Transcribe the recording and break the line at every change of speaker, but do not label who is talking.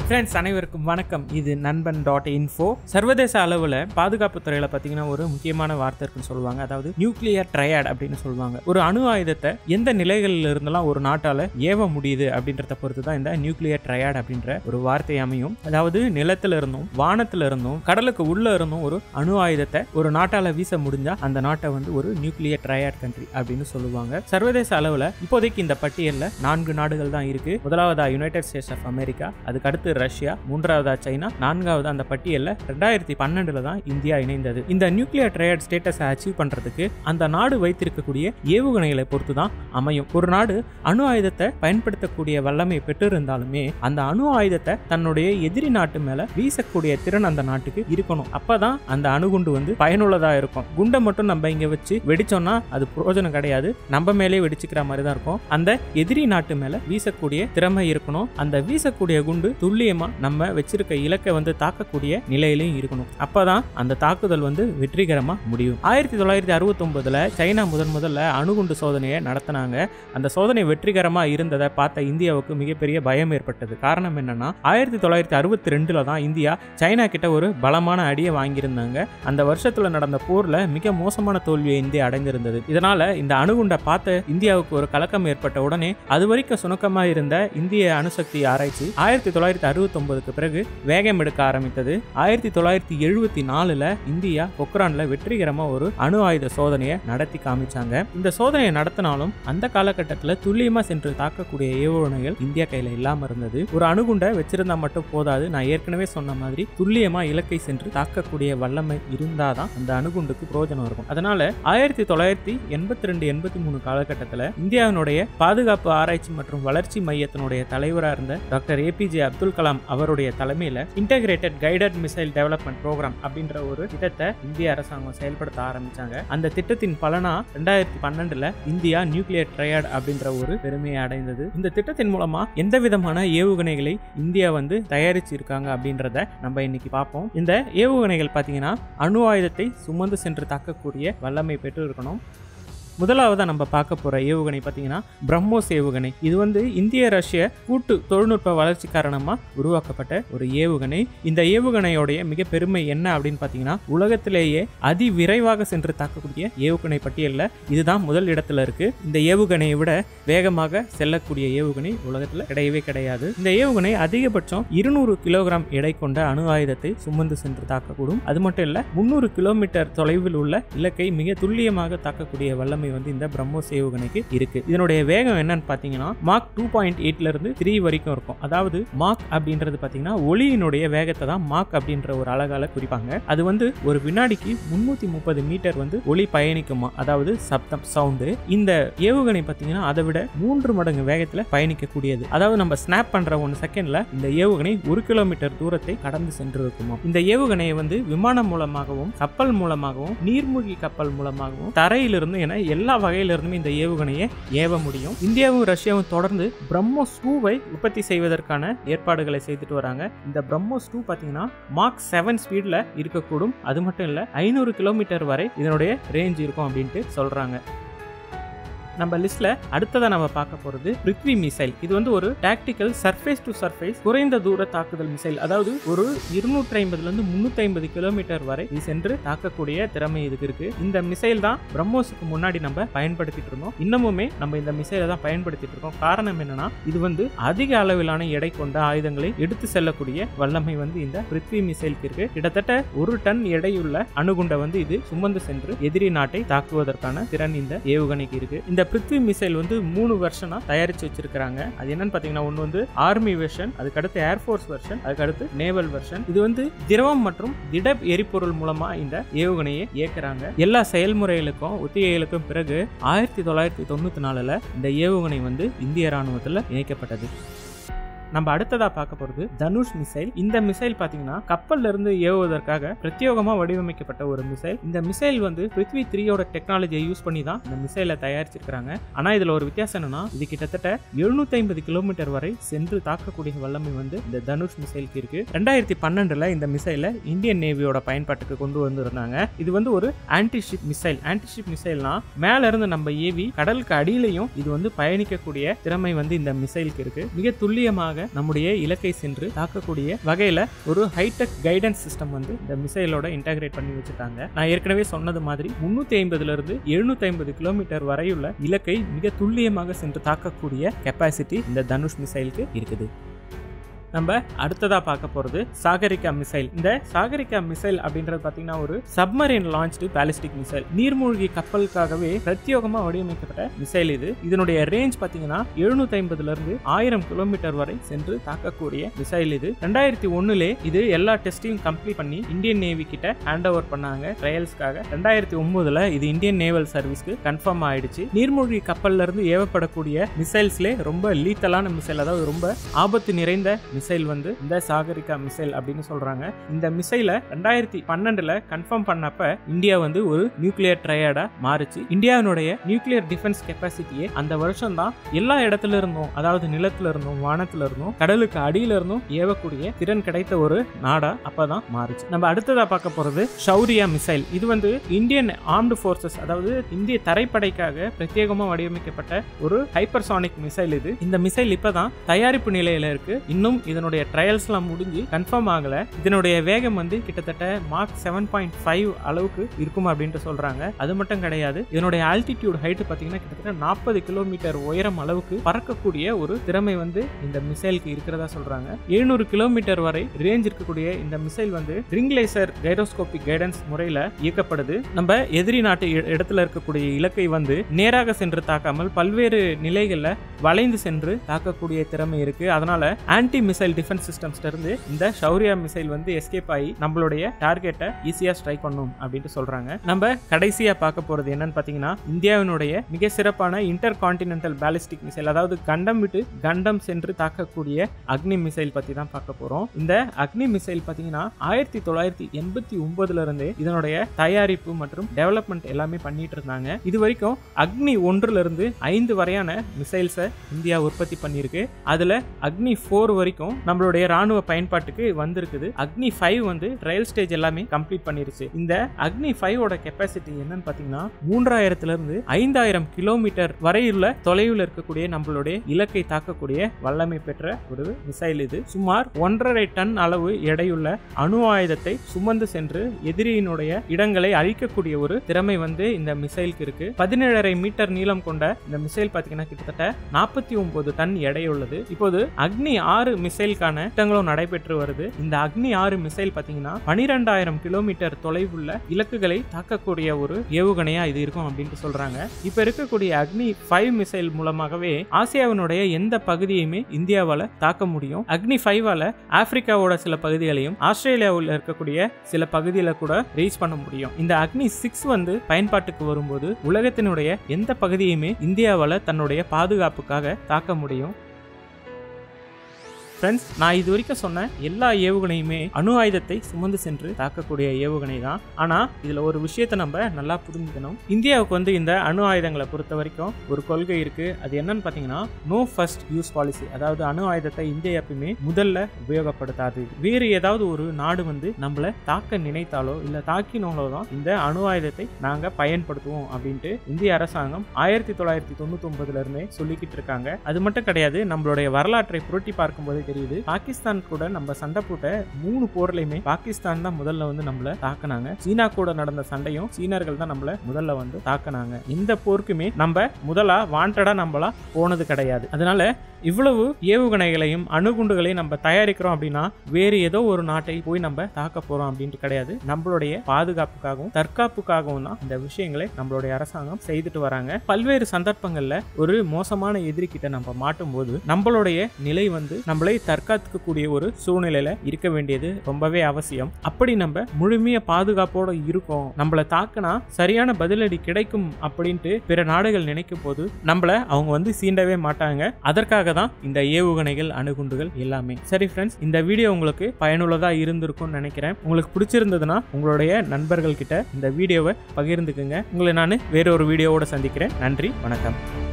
friends அனைவருக்கும் வணக்கம் இது நண்பன் டாட் இன்ஃபோ சர்வதேச அளவில் பாதுகாப்பு துறையில் பார்த்தீங்கன்னா ஒரு முக்கியமான வார்த்தை இருக்குன்னு சொல்லுவாங்க அதாவது நியூக்ளியர் ட்ரையாட் அப்படின்னு சொல்லுவாங்க ஒரு அணு ஆயுதத்தை எந்த நிலைகளில் இருந்தெல்லாம் ஒரு நாட்டால் ஏவ முடியுது அப்படின்றத பொறுத்து தான் இந்த நியூக்ளியர் ட்ரையாட் அப்படின்ற ஒரு வார்த்தை அமையும் அதாவது நிலத்துல இருந்தும் வானத்துல இருந்தும் கடலுக்கு உள்ள இருந்தும் ஒரு அணு ஆயுதத்தை ஒரு நாட்டால் வீச முடிஞ்சா அந்த நாட்டை வந்து ஒரு நியூக்ளியர் ட்ரையாட் கண்ட்ரி அப்படின்னு சொல்லுவாங்க சர்வதேச அளவில் இப்போதைக்கு இந்த பட்டியலில் நான்கு நாடுகள் தான் இருக்கு முதலாவதா யுனைடெட் ஸ்டேட்ஸ் ஆஃப் அமெரிக்கா அதுக்கு அடுத்து ரஷ்யா மூன்றாவதா சைனா நான்காவது அந்த பட்டியலில் ரெண்டாயிரத்தி பன்னெண்டுல தான் இந்தியா இணைந்தது இந்த நியூக்ளியர் ட்ரையாட் ஸ்டேட்டஸை அச்சீவ் பண்றதுக்கு அந்த நாடு வைத்திருக்கக்கூடிய ஏவுகணைகளை பொறுத்து தான் அமையும் ஒரு நாடு அணு ஆயுதத்தை பயன்படுத்தக்கூடிய வல்லமை பெற்றிருந்தாலுமே அந்த அணு ஆயுதத்தை தன்னுடைய எதிரி நாட்டு மேல வீசக்கூடிய திறன் அந்த நாட்டுக்கு இருக்கணும் அப்பதான் அந்த அணுகுண்டு வந்து பயனுள்ளதா இருக்கும் குண்டை மட்டும் நம்ம இங்க வச்சு வெடிச்சோம்னா அது பிரயோஜனம் கிடையாது நம்ம மேலே வெடிச்சுக்கிற மாதிரி தான் இருக்கும் அந்த எதிரி நாட்டு மேல வீசக்கூடிய திறமை இருக்கணும் அந்த வீசக்கூடிய குண்டு துல்லியமா நம்ம வச்சிருக்க இலக்கை வந்து தாக்கக்கூடிய நிலையிலையும் இருக்கணும் அப்பதான் அந்த தாக்குதல் வந்து வெற்றிகரமா முடியும் ஆயிரத்தி தொள்ளாயிரத்தி அறுபத்தொன்பதுல சைனா முதன் முதல்ல அணுகுண்டு சோதனையை நடத்தினாங்க அந்த சோதனை வெற்றிகரமா இருந்ததை பார்த்த இந்தியாவுக்கு மிகப்பெரிய பயம் ஏற்பட்டது காரணம் என்னன்னா ஆயிரத்தி தொள்ளாயிரத்தி அறுபத்தி ரெண்டுல தான் இந்தியா சைனா கிட்ட ஒரு பலமான அடியை வாங்கியிருந்தாங்க அந்த வருஷத்துல நடந்த போர்ல மிக மோசமான தோல்வியை இந்தியா அடைந்திருந்தது இதனால இந்த அணுகுண்டை பார்த்த இந்தியாவுக்கு ஒரு கலக்கம் ஏற்பட்ட உடனே அது வரைக்கும் சுணக்கமா இருந்த இந்திய அணுசக்தி ஆராய்ச்சி ஆயிரத்தி தொள்ளாயிரத்தி அறுபத்தி ஒன்பதுக்கு பிறகு வேகம் எடுக்க ஆரம்பித்தது ஆயிரத்தி தொள்ளாயிரத்தி எழுபத்தி நாலுல இந்தியா பொக்ரான்ல வெற்றிகரமா ஒரு அணு ஆயுத சோதனையை நடத்தி காமிச்சாங்க இந்த சோதனையை நடத்தினாலும் அந்த காலகட்டத்தில் துல்லியமா சென்று தாக்கக்கூடிய ஏவுகணைகள் இந்தியா கையில இல்லாம இருந்தது ஒரு அணுகுண்டை வச்சிருந்தா மட்டும் போதாது நான் ஏற்கனவே சொன்ன மாதிரி துல்லியமா இலக்கை சென்று தாக்கக்கூடிய வல்லமை இருந்தாதான் அந்த அணுகுண்டுக்கு பிரயோஜனம் இருக்கும் அதனால ஆயிரத்தி தொள்ளாயிரத்தி எண்பத்தி ரெண்டு எண்பத்தி மூணு காலகட்டத்தில் இந்தியாவினுடைய பாதுகாப்பு ஆராய்ச்சி மற்றும் வளர்ச்சி மையத்தினுடைய தலைவராக இருந்த டாக்டர் ஏபிஜே அப்துல் கலாம் அவருடைய தலைமையில் integrated guided missile development programme அப்படின்ற ஒரு திட்டத்தை இந்திய அரசாங்கம் செயல்படுத்த ஆரம்பிச்சாங்க அந்த திட்டத்தின் பலனா ரெண்டாயிரத்தி பன்னெண்டுல இந்தியா நியூக்ளியர் ட்ரையாட் அப்படின்ற ஒரு பெருமையை அடைந்தது இந்த திட்டத்தின் மூலமா எந்த விதமான ஏவுகணைகளை இந்தியா வந்து தயாரிச்சிருக்காங்க அப்படின்றத நம்ம இன்னைக்கு பார்ப்போம் இந்த ஏவுகணைகள் பார்த்தீங்கன்னா அணு ஆயுதத்தை சுமந்து சென்று தாக்கக்கூடிய வல்லமை பெற்று இருக்கணும் முதலாவதாக நம்ம பார்க்க போகிற ஏவுகணை பார்த்தீங்கன்னா பிரம்மோஸ் ஏவுகணை இது வந்து இந்திய ரஷ்ய கூட்டு தொழில்நுட்ப வளர்ச்சி காரணமாக உருவாக்கப்பட்ட ஒரு ஏவுகணை இந்த ஏவுகணையோடைய மிக பெருமை என்ன அப்படின்னு பார்த்தீங்கன்னா உலகத்திலேயே அதி விரைவாக சென்று தாக்கக்கூடிய ஏவுகணை பட்டியலில் இதுதான் முதல் இடத்துல இருக்கு இந்த ஏவுகணையை விட வேகமாக செல்லக்கூடிய ஏவுகணை உலகத்தில் கிடையவே கிடையாது இந்த ஏவுகணை அதிகபட்சம் இருநூறு கிலோகிராம் எடை கொண்ட அணு ஆயுதத்தை சுமந்து சென்று தாக்கக்கூடும் அது மட்டும் இல்ல முந்நூறு கிலோமீட்டர் தொலைவில் உள்ள இலக்கை மிக துல்லியமாக தாக்கக்கூடிய வல்லமை வந்து இந்த பிரம்மோஸ் ஏவுகணைக்கு இருக்கு இதனுடைய வேகம் என்னன்னு பார்த்தீங்கன்னா மார்க் டூ பாயிண்ட் எயிட்ல இருந்து த்ரீ வரைக்கும் இருக்கும் அதாவது மார்க் அப்படின்றது பார்த்தீங்கன்னா ஒளியினுடைய வேகத்தை தான் மார்க் அப்படின்ற ஒரு அழகால குறிப்பாங்க அது வந்து ஒரு வினாடிக்கு முன்னூத்தி முப்பது மீட்டர் வந்து ஒளி பயணிக்குமா அதாவது சப்தம் சவுண்டு இந்த ஏவுகணை பார்த்தீங்கன்னா அதை விட மூன்று மடங்கு வேகத்தில் பயணிக்கக்கூடியது அதாவது நம்ம ஸ்னாப் பண்ற ஒன்று செகண்ட்ல இந்த ஏவுகணை ஒரு கிலோமீட்டர் தூரத்தை கடந்து சென்று இருக்குமா இந்த ஏவுகணையை வந்து விமானம் மூலமாகவும் கப்பல் மூலமாகவும் நீர்மூழ்கி கப்பல் மூலமாகவும் தரையிலிருந்து என எல்லா வகையிலிருந்தும் இந்த ஏவுகணையை ஏவ முடியும் இந்தியாவும் ரஷ்யாவும் தொடர்ந்து பிரம்மோஸ் டூவை உற்பத்தி செய்வதற்கான ஏற்பாடுகளை செய்துட்டு வராங்க இந்த பிரம்மோஸ் டூ பார்த்தீங்கன்னா மார்க் செவன் ஸ்பீடில் இருக்கக்கூடும் அது மட்டும் இல்லை ஐநூறு கிலோமீட்டர் வரை இதனுடைய ரேஞ்ச் இருக்கும் அப்படின்ட்டு சொல்றாங்க நம்ம லிஸ்ட்ல அடுத்ததா நம்ம பார்க்க போறது பிருத்வி மிசைல் இது வந்து ஒரு டாக்டிக்கல் சர்ஃபேஸ் டு சர்ஃபேஸ் குறைந்த தூர தாக்குதல் மிசைல் அதாவது ஒரு இருநூற்றி ஐம்பதுல இருந்து முன்னூத்தி ஐம்பது கிலோமீட்டர் வரை இது சென்று தாக்கக்கூடிய திறமை இதுக்கு இருக்கு இந்த மிசைல் தான் பிரம்மோஸுக்கு முன்னாடி நம்ம பயன்படுத்திட்டு இருந்தோம் இன்னமுமே நம்ம இந்த மிசைலை தான் பயன்படுத்திட்டு இருக்கோம் காரணம் என்னன்னா இது வந்து அதிக அளவிலான எடை கொண்ட ஆயுதங்களை எடுத்து செல்லக்கூடிய வல்லமை வந்து இந்த பிருத்வி மிசைலுக்கு இருக்கு கிட்டத்தட்ட ஒரு டன் எடையுள்ள அணுகுண்டை வந்து இது சுமந்து சென்று எதிரி நாட்டை தாக்குவதற்கான திறன் இந்த ஏவுகணைக்கு இருக்கு இந்த பிருத்வி மிசைல் வந்து மூணு வெர்ஷனா தயாரிச்சு வச்சிருக்காங்க அது என்னன்னு பாத்தீங்கன்னா ஒன்று வந்து ஆர்மி வெர்ஷன் அதுக்கடுத்து ஏர்ஃபோர்ஸ் வெர்ஷன் அதுக்கடுத்து நேவல் வெர்ஷன் இது வந்து திரவம் மற்றும் திட எரிபொருள் மூலமா இந்த ஏவுகணையை இயக்குறாங்க எல்லா செயல்முறைகளுக்கும் ஒத்திகைகளுக்கும் பிறகு ஆயிரத்தி தொள்ளாயிரத்தி தொண்ணூத்தி நாலுல இந்த ஏவுகணை வந்து இந்திய ராணுவத்தில் இணைக்கப்பட்டது நம்ம அடுத்ததா பார்க்க போறது தனுஷ் மிசைல் இந்த மிசைல் பாத்தீங்கன்னா கப்பல்ல இருந்து ஏவுவதற்காக பிரத்யேகமா வடிவமைக்கப்பட்ட ஒரு மிசைல் இந்த மிசைல் வந்து பிருத்வி த்ரீயோட டெக்னாலஜியை யூஸ் பண்ணி தான் இந்த மிசைலை தயாரிச்சிருக்காங்க ஆனா இதுல ஒரு வித்தியாசம் என்னன்னா இது கிட்டத்தட்ட எழுநூத்தி ஐம்பது கிலோமீட்டர் வரை சென்று தாக்கக்கூடிய வல்லமை வந்து இந்த தனுஷ் மிசைலுக்கு இருக்கு ரெண்டாயிரத்தி பன்னெண்டுல இந்த மிசைலை இந்தியன் நேவியோட பயன்பாட்டுக்கு கொண்டு வந்திருந்தாங்க இது வந்து ஒரு ஆன்டிஷிப் மிசைல் ஆன்டிஷிப் மிசைல்னா மேல இருந்து நம்ம ஏவி கடலுக்கு அடியிலையும் இது வந்து பயணிக்கக்கூடிய திறமை வந்து இந்த மிசைலுக்கு இருக்கு மிக துல்லியமாக நம்முடைய இலக்கை சென்று தாக்கக்கூடிய வகையில ஒரு ஹைடெக் கைடன்ஸ் சிஸ்டம் வந்து இந்த மிசைலோட இன்டகிரேட் பண்ணி வச்சுட்டாங்க நான் ஏற்கனவே சொன்னது மாதிரி முன்னூத்தி ஐம்பதுல இருந்து எழுநூத்தி ஐம்பது கிலோமீட்டர் வரையுள்ள இலக்கை மிக துல்லியமாக சென்று தாக்கக்கூடிய கெப்பாசிட்டி இந்த தனுஷ் மிசைலுக்கு இருக்குது நம்ம அடுத்ததா பார்க்க போறது சாகரிகா மிசைல் இந்த சாகரிகா மிசைல் அப்படின்றது பாத்தீங்கன்னா ஒரு சப்மரீன் லான்ச்டு பேலிஸ்டிக் மிசைல் நீர்மூழ்கி கப்பலுக்காகவே பிரத்யேகமா வடிவமைக்கப்பட்ட மிசைல் இது இதனுடைய ரேஞ்ச் பாத்தீங்கன்னா எழுநூத்தி ஐம்பதுல இருந்து ஆயிரம் கிலோமீட்டர் வரை சென்று தாக்கக்கூடிய மிசைல் இது ரெண்டாயிரத்தி ஒண்ணுலே இது எல்லா டெஸ்டையும் கம்ப்ளீட் பண்ணி இந்தியன் நேவி கிட்ட ஹேண்ட் ஓவர் பண்ணாங்க ட்ரையல்ஸ்க்காக ரெண்டாயிரத்தி ஒன்பதுல இது இந்தியன் நேவல் சர்வீஸ்க்கு கன்ஃபார்ம் ஆயிடுச்சு நீர்மூழ்கி கப்பல்ல இருந்து ஏவப்படக்கூடிய மிசைல்ஸ்லே ரொம்ப லீத்தலான மிசைல் அதாவது ரொம்ப ஆபத்து நிறைந்த மிசைல் வந்து இந்த சாகரிகா மிசைல் அப்படின்னு சொல்றாங்க இந்த மிசைலை ரெண்டாயிரத்தி பன்னெண்டுல கன்ஃபார்ம் பண்ணப்ப இந்தியா வந்து ஒரு நியூக்ளியர் ட்ரையாடா மாறுச்சு இந்தியாவினுடைய நியூக்ளியர் டிஃபென்ஸ் கெப்பாசிட்டியே அந்த வருஷம் தான் எல்லா இடத்துல இருந்தும் அதாவது நிலத்துல இருந்தும் வானத்துல இருந்தும் கடலுக்கு அடியில இருந்தும் ஏவக்கூடிய திறன் கிடைத்த ஒரு நாடா அப்பதான் மாறுச்சு நம்ம அடுத்ததா பார்க்க போறது ஷௌரியா மிசைல் இது வந்து இந்தியன் ஆர்ம்டு ஃபோர்ஸஸ் அதாவது இந்திய தரைப்படைக்காக பிரத்யேகமா வடிவமைக்கப்பட்ட ஒரு ஹைப்பர்சானிக் மிசைல் இது இந்த மிசைல் இப்பதான் தயாரிப்பு நிலையில இருக்கு இன்னும் இதனுடைய ட்ரையல்ஸ்லாம் முடிஞ்சு கன்ஃபார்ம் ஆகல இதனுடைய வேகம் வந்து கிட்டத்தட்ட மார்க் செவன் பாயிண்ட் ஃபைவ் அளவுக்கு இருக்கும் அப்படின்ட்டு சொல்றாங்க அது மட்டும் கிடையாது இதனுடைய ஆல்டிடியூட் ஹைட் பார்த்தீங்கன்னா கிட்டத்தட்ட நாற்பது கிலோமீட்டர் உயரம் அளவுக்கு பறக்கக்கூடிய ஒரு திறமை வந்து இந்த மிசைலுக்கு இருக்கிறதா சொல்றாங்க எழுநூறு கிலோமீட்டர் வரை ரேஞ்ச் இருக்கக்கூடிய இந்த மிசைல் வந்து ரிங் லேசர் கைரோஸ்கோபிக் கைடன்ஸ் முறையில் இயக்கப்படுது நம்ம எதிரி நாட்டு இ- இடத்துல இருக்கக்கூடிய இலக்கை வந்து நேராக சென்று தாக்காமல் பல்வேறு நிலைகளில் வளைந்து சென்று தாக்கக்கூடிய திறமை இருக்கு அதனால ஆன்டி மிசைல் டிஃபென்ஸ் சிஸ்டம்ஸ்ல இருந்து இந்த ஷௌரியா மிசைல் வந்து எஸ்கேப் ஆகி நம்மளுடைய டார்கெட்டை ஈஸியா ஸ்ட்ரைக் பண்ணும் அப்படின்ட்டு சொல்றாங்க நம்ம கடைசியா பார்க்க போறது என்னன்னு பாத்தீங்கன்னா இந்தியாவினுடைய மிக சிறப்பான இன்டர் கான்டினென்டல் பேலிஸ்டிக் மிசைல் அதாவது கண்டம் விட்டு கண்டம் சென்று தாக்கக்கூடிய அக்னி மிசைல் பத்தி தான் பார்க்க போறோம் இந்த அக்னி மிசைல் பாத்தீங்கன்னா ஆயிரத்தி தொள்ளாயிரத்தி எண்பத்தி ஒன்பதுல இருந்தே இதனுடைய தயாரிப்பு மற்றும் டெவலப்மெண்ட் எல்லாமே பண்ணிட்டு இருந்தாங்க இது வரைக்கும் அக்னி ஒன்றுல இருந்து ஐந்து வரையான மிசைல்ஸை இந்தியா உற்பத்தி பண்ணியிருக்கு அதுல அக்னி ஃபோர் வரைக்கும் நம்மளுடைய ராணுவ பயன்பாட்டுக்கு வந்திருக்குது அக்னி ஃபைவ் வந்து ட்ரையல் ஸ்டேஜ் எல்லாமே கம்ப்ளீட் பண்ணிருச்சு இந்த அக்னி ஃபைவோட கெப்பாசிட்டி என்னன்னு பாத்தீங்கன்னா மூன்றாயிரத்துல இருந்து ஐந்தாயிரம் கிலோமீட்டர் வரையுள்ள தொலைவில் இருக்கக்கூடிய நம்மளுடைய இலக்கை தாக்கக்கூடிய வல்லமை பெற்ற ஒரு மிசைல் இது சுமார் ஒன்றரை டன் அளவு எடையுள்ள அணு ஆயுதத்தை சுமந்து சென்று எதிரியினுடைய இடங்களை அழிக்கக்கூடிய ஒரு திறமை வந்து இந்த மிசைலுக்கு இருக்கு பதினேழரை மீட்டர் நீளம் கொண்ட இந்த மிசைல் பாத்தீங்கன்னா கிட்டத்தட்ட நாற்பத்தி ஒன்பது டன் எடையுள்ளது இப்போது அக்னி ஆறு மிசைலுக்கான திட்டங்களும் நடைபெற்று வருது இந்த அக்னி ஆறு மிசைல் பாத்தீங்கன்னா பனிரெண்டாயிரம் கிலோமீட்டர் தொலைவுள்ள இலக்குகளை தாக்கக்கூடிய ஒரு ஏவுகணையா இது இருக்கும் அப்படின்ட்டு சொல்றாங்க இப்ப இருக்கக்கூடிய அக்னி ஃபைவ் மிசைல் மூலமாகவே ஆசியாவினுடைய எந்த பகுதியுமே இந்தியாவால தாக்க முடியும் அக்னி ஃபைவால ஆப்பிரிக்காவோட சில பகுதிகளையும் ஆஸ்திரேலியாவில் இருக்கக்கூடிய சில பகுதியில கூட ரீச் பண்ண முடியும் இந்த அக்னி சிக்ஸ் வந்து பயன்பாட்டுக்கு வரும்போது உலகத்தினுடைய எந்த பகுதியுமே இந்தியாவால தன்னுடைய பாதுகாப்புக்காக தாக்க முடியும் ஃப்ரெண்ட்ஸ் நான் இது வரைக்கும் சொன்ன எல்லா ஏவுகணையுமே அணு ஆயுதத்தை சுமந்து சென்று தாக்கக்கூடிய ஏவுகணை தான் ஆனால் இதில் ஒரு விஷயத்தை நம்ம நல்லா புரிஞ்சுக்கணும் இந்தியாவுக்கு வந்து இந்த அணு ஆயுதங்களை பொறுத்த வரைக்கும் ஒரு கொள்கை இருக்கு அது என்னன்னு பார்த்தீங்கன்னா நோ ஃபர்ஸ்ட் யூஸ் பாலிசி அதாவது அணு ஆயுதத்தை இந்தியா எப்பயுமே முதல்ல உபயோகப்படுத்தாது வேறு ஏதாவது ஒரு நாடு வந்து நம்மளை தாக்க நினைத்தாலோ இல்லை தாக்கினாலோ தான் இந்த அணு ஆயுதத்தை நாங்கள் பயன்படுத்துவோம் அப்படின்ட்டு இந்திய அரசாங்கம் ஆயிரத்தி தொள்ளாயிரத்தி தொண்ணூத்தி ஒன்பதுல இருந்தே சொல்லிக்கிட்டு இருக்காங்க அது மட்டும் கிடையாது நம்மளுடைய வரலாற்றை புரட்டி பார்க்கும்போதே தெரியுது பாகிஸ்தான் கூட நம்ம சண்டை போட்ட மூணு போர்லயுமே பாகிஸ்தான் தான் முதல்ல வந்து நம்மள தாக்குனாங்க சீனா கூட நடந்த சண்டையும் சீனர்கள் தான் நம்மள முதல்ல வந்து தாக்குனாங்க இந்த போருக்குமே நம்ம முதலா வாண்டடா நம்மளா போனது கிடையாது அதனால இவ்வளவு ஏவுகணைகளையும் அணுகுண்டுகளையும் நம்ம தயாரிக்கிறோம் அப்படின்னா வேறு ஏதோ ஒரு நாட்டை போய் நம்ம தாக்க போறோம் அப்படின்ட்டு கிடையாது நம்மளுடைய பாதுகாப்புக்காகவும் தற்காப்புக்காகவும் தான் இந்த விஷயங்களை நம்மளுடைய அரசாங்கம் செய்துட்டு வராங்க பல்வேறு சந்தர்ப்பங்கள்ல ஒரு மோசமான எதிரி கிட்ட நம்ம மாட்டும் போது நம்மளுடைய நிலை வந்து நம்மளை தற்காத்துக்கக்கூடிய ஒரு சூழ்நிலையில இருக்க வேண்டியது ரொம்பவே அவசியம் அப்படி நம்ம முழுமைய பாதுகாப்போட இருக்கோம் நம்மளை தாக்குனா சரியான பதிலடி கிடைக்கும் அப்படின்ட்டு பிற நாடுகள் நினைக்கும் போது நம்மள அவங்க வந்து சீண்டவே மாட்டாங்க அதற்காக தான் இந்த ஏவுகணைகள் அணுகுண்டுகள் எல்லாமே சரி ஃப்ரெண்ட்ஸ் இந்த வீடியோ உங்களுக்கு பயனுள்ளதா இருந்திருக்கும்னு நினைக்கிறேன் உங்களுக்கு பிடிச்சிருந்ததுன்னா உங்களுடைய நண்பர்கள் கிட்ட இந்த வீடியோவை பகிர்ந்துக்குங்க உங்களை நான் வேற ஒரு வீடியோவோட சந்திக்கிறேன் நன்றி வணக்கம்